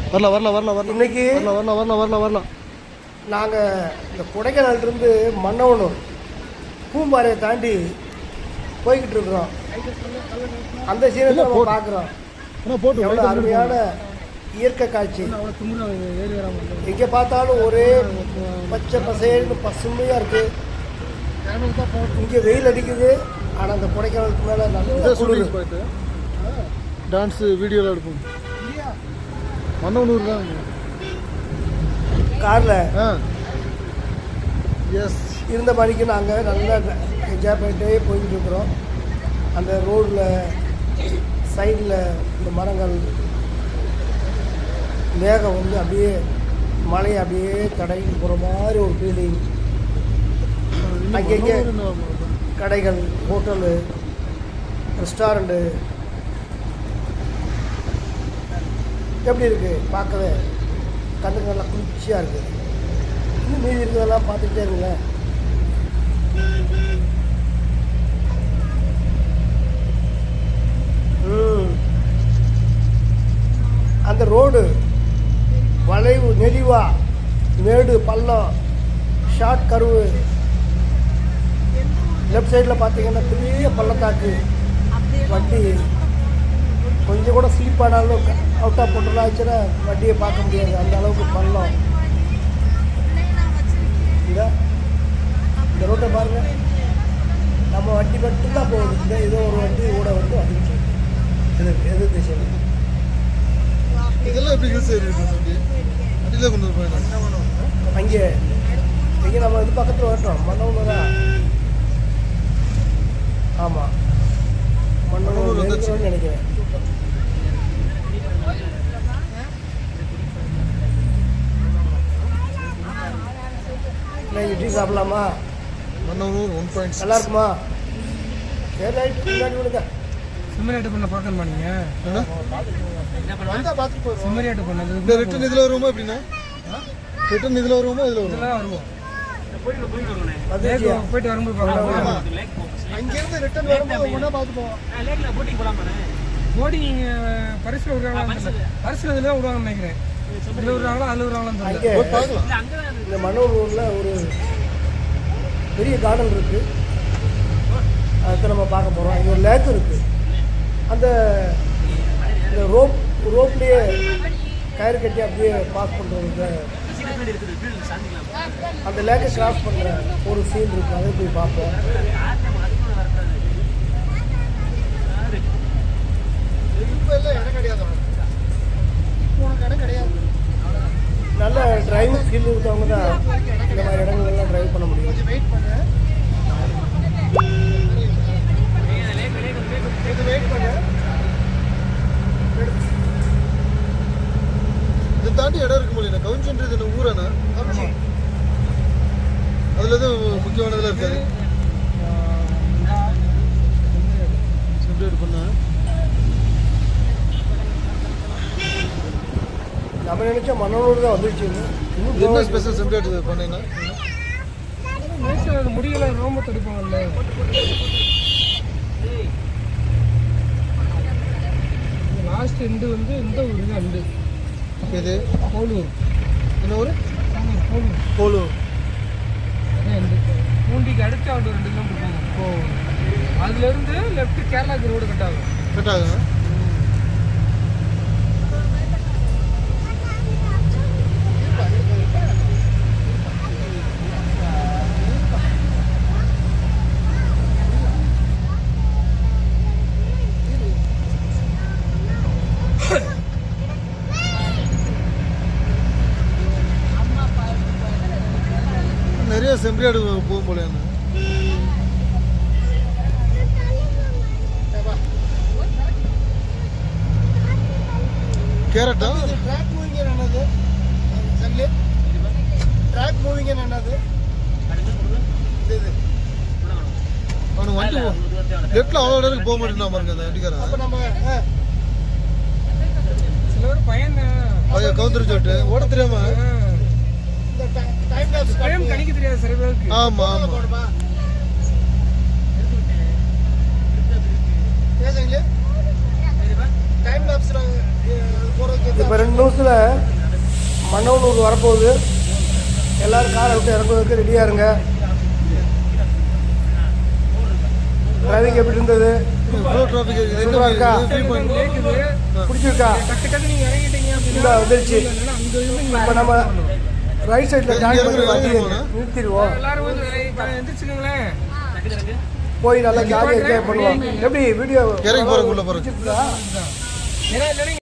வரல வரல வரல வரல இன்னைக்கு வரல வரல வரல வரல வரல நாங்கள் இந்த கொடைக்கானல்லேருந்து மன்னவனூர் பூம்பாறையை தாண்டி போய்கிட்டு இருக்கிறோம் அந்த சீனை தான் நம்ம பார்க்குறோம் ஆனால் போட்டு எவ்வளோ அருமையான இயற்கை காட்சி எங்கே பார்த்தாலும் ஒரே பச்சை பசேல்னு பசுமையாக இருக்குது இங்கே வெயில் அடிக்குது ஆனால் அந்த கொடைக்கானலுக்கு மேலே நல்ல குளிர் போயிட்டு டான்ஸு வீடியோலாம் எடுப்போம் மன்னவனூர் தான் காரில் ஆ எஸ் இருந்த மணிக்கு நாங்கள் நல்லா என்ஜாய் பண்ணிட்டே போய்கிட்டு இருக்கிறோம் அந்த ரோடில் சைடில் இந்த மரங்கள் மேகம் வந்து அப்படியே மழையை அப்படியே தடவி போகிற மாதிரி ஒரு ஃபீலிங் அங்கங்கே கடைகள் ஹோட்டலு ரெஸ்டாரண்ட்டு எப்படி இருக்குது பார்க்கவே கண்ணுக்கு நல்லா குளிர்ச்சியாக இருக்குது இன்னும் மீதி இருக்கிறதெல்லாம் பார்த்துக்கிட்டே இருங்களேன் ம். அந்த ரோடு வளைவு நெளிவா மேடு பள்ளம் ஷார்ட் கருவு லெஃப்ட் சைடில் பார்த்தீங்கன்னா பெரிய பள்ளத்தாக்கு வண்டி கொஞ்சம் கூட ஸ்லிப் ஆனாலும் அவுட் ஆஃப் பொட்டலாக ஆச்சுன்னா வண்டியை பார்க்க முடியாது அந்த அளவுக்கு பள்ளம் இந்த இந்த ரோட்டை பாருங்க நம்ம வண்டி மட்டும்தான் போகுது இந்த ஏதோ ஒரு வண்டி கூட வந்து வந்துச்சு எது எது திசையில் இதெல்லாம் எப்படி யூஸ் ஆயிருக்கு அப்படி அடியில் கொண்டு போயிடலாம் அங்கே இங்கே நம்ம இது பக்கத்தில் வரட்டும் மன்னவனூர் தான் ஆமாம் மன்னவனூர் மன்னவனூர் வந்துருச்சு. வந்துச்சுன்னு நினைக்கிறேன் நான் இட்லி சாப்பிடலாமா மன்னவனூர் ஒன் பாயிண்ட் நல்லா இருக்குமா சரி ரைட் முன்னாடி விடுங்க சிம்மரியாட்டு பண்ண பார்க்கணுமா நீங்க வந்தால் பார்த்துட்டு போயிடுவோம் சிம்மரியாட்டு பண்ணது இந்த ரிட்டன் இதில் வருவோமா எப்படின்னா ரிட்டன் இதில் வருவோமா இதில் வருவோமா இதெல்லாம் வருவோம் வந்துருச்சியா லேக் போயிட்டு வரும்போது பார்க்கலாம் அங்கேருந்து ரிட்டன் வரும்போது ஒன்றா பார்த்து போவோம் போட்டிங் பரிசுல விடுறாங்களா பரிசுல இதில் தான் விடுவாங்கன்னு நினைக்கிறேன் இதில் விடுறாங்களா அதில் விடுறாங்களான்னு தெரியல அங்கே போய் பார்க்கலாம் இந்த மன்னூரில் ஒரு பெரிய கார்டன் இருக்குது அதை நம்ம பார்க்க போகிறோம் இங்கே ஒரு லேக் இருக்குது அந்த இந்த ரோப் ரோப்லேயே கயிறு கட்டி அப்படியே பாஸ் பண்ணுறதுக்கு அந்த லேக்கை கிராஸ் பண்ணுற ஒரு சீன் இருக்குது அதை போய் பார்ப்போம் இப்போ எல்லாம் இடம் கிடையாது உனக்கு இடம் கிடையாது நல்ல டிரைவிங் ஸ்கில் இருக்கவங்க தான் இந்த மாதிரி இடங்கள்லாம் டிரைவ் பண்ண முடியும் வெயிட் பண்ணு வெயிட் பண்ணு இதை தாண்டி இடம் இருக்கு முடியல கவுன்சின்றது என்ன ஊரானா அதுல எதுவும் முக்கியமானதெல்லாம் இருக்காது செப்பரேட் பண்ண நம்ம நினச்சா மன்னனூர் தான் வந்துருச்சு இன்னும் என்ன ஸ்பெஷல் செப்பரேட் பண்ணீங்கன்னா நேஷனல் முடியல ரோம தடுப்பாங்கல்ல லாஸ்ட் எண்டு வந்து இந்த ஊர் தான் எண்டு இது கோலூர் என்ன ஊர் கோலூர் கோலூர் அதான் எண்டு பூண்டிக்கு அடுத்த ஆட்டு ரெண்டு கிலோமீட்டர் போகும் அதுல இருந்து லெஃப்ட் கேரளாக்கு ரோடு கட் ஆகும் கட் ஆகும் நிறைய செம்பரியாடு போகும் போல கேரட்டா ட்ராக் மூவிங் என்னது சங்கிலி ட்ராக் மூவிங் என்னது அவனுக்கு வண்டி லெஃப்ட்ல அவ்வளோ இடத்துக்கு போக மாட்டேன் பாருங்க அந்த வண்டிக்காரன் நம்ம சில பேர் பையன் அது கவுந்தர் சொல்லிட்டு ஓட தெரியாம இந்த டைம் லாப்ஸ் டைம் கணிக்க தெரியாது சில பேருக்கு ஆமா ஆமா போடுமா பேசுங்களே டைம் லாப்ஸ்ல போறது இப்போ ரெண்டு நிமிஷத்தில் மன்னவனூர் வரப்போகுது எல்லாரும் காரை விட்டு இறங்குவதற்கு ரெடியாக இருங்க டிரைவிங் எப்படி இருந்தது இவ்வளோ டிராஃபிக் இருக்குது என்ன சூப்பரா இருக்கா? ஃபீல் பண்ணி கேக்குது பிடிச்சிருக்கா டக்கு டக்கு நீங்க இறங்கிட்டீங்க இந்த அப்படின்னா வந்துருச்சு இல்லைன்னா அங்க இருந்து இங்க இப்போ நம்ம ரைட் சைடில் ஜாயின் பண்ணி இறங்கு, வண்டி இறங்குவோண்ணா. நிறுத்திடுவோம் எல்லாரும் வந்து எந்திரிச்சுக்கோங்களேன் போய் நல்லா ஜாலியாக என்ஜாய் பண்ணுவோம் எப்படி வீடியோ இறங்கி போறதுக்குள்ள பாருங்க. பிடிச்சிருக்கா ஏன்னா இல்லைன்னா